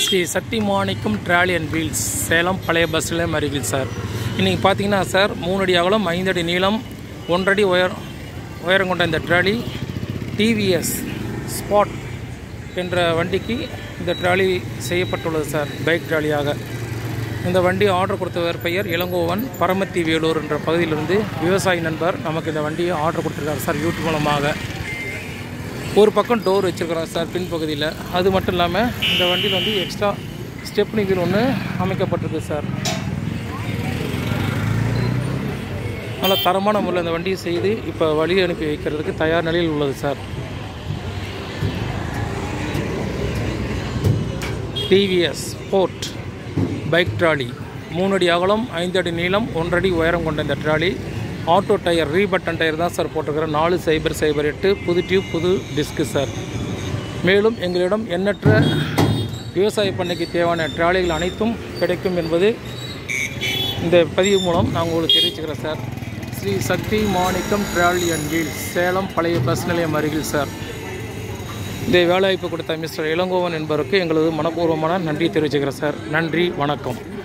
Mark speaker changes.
Speaker 1: Sri Sakthi Manickam trolley and wheels Salem பழைய bus நிலையம் அருகில் சார் இன்றைக்கி பார்த்தீங்கன்னா சார் மூணு அடி அகலம் ஐந்து அடி நீளம் ஒன்றடி உயர் உயரம் கொண்ட இந்த ட்ராலி டிவிஎஸ் ஸ்பாட் என்ற வண்டிக்கு இந்த ட்ராலி செய்யப்பட்டுள்ளது சார் பைக் ட்ராலியாக இந்த வண்டி ஆர்டர் கொடுத்தவர் பெயர் இளங்கோவன் பரமத்தி வேலூர் என்ற பகுதியிலிருந்து விவசாயி நண்பர் நமக்கு இந்த வண்டியை ஆர்டர் கொடுத்துருக்காரு சார் யூடியூப் மூலமாக ஒரு பக்கம் டோர் வச்சுருக்கிறோம் சார் பின்பகுதியில் அது மட்டும் இல்லாமல் இந்த வண்டியில் வந்து எக்ஸ்ட்ரா ஸ்டெப்னி வீல் ஒன்று அமைக்கப்பட்டிருக்கு சார் நல்ல தரமான முறையில் இந்த வண்டியை செய்து இப்போ வழி அனுப்பி வைக்கிறதுக்கு தயார் நிலையில் உள்ளது sir TVS sport bike trolley மூணு அடி அகலம் ஐந்து அடி நீளம் ஒன்றடி உயரம் கொண்ட இந்த ட்ராலி ஆட்டோ டயர் ரீபட்டன் டயர் தான் சார் போட்டிருக்கிறேன் நாலு சைபர் சைபர் எட்டு புது டியூப் புது டிஸ்க்கு சார் மேலும் எங்களிடம் எண்ணற்ற விவசாய பண்ணைக்கு தேவையான ட்ராலிகள் அனைத்தும் கிடைக்கும் என்பது இந்த பதிவு மூலம் நான் உங்களுக்கு தெரிவிச்சுக்கிறேன் sir Sri Sakthi Manickam trolley and wheels Salem பழைய பஸ் நிலையம் அருகில் சார் இந்த வேலைவாய்ப்பு கொடுத்த மிஸ்டர் இளங்கோவன் என்பவருக்கு எங்களது மனப்பூர்வமான நன்றி தெரிவிச்சுக்கிறேன் சார் நன்றி வணக்கம்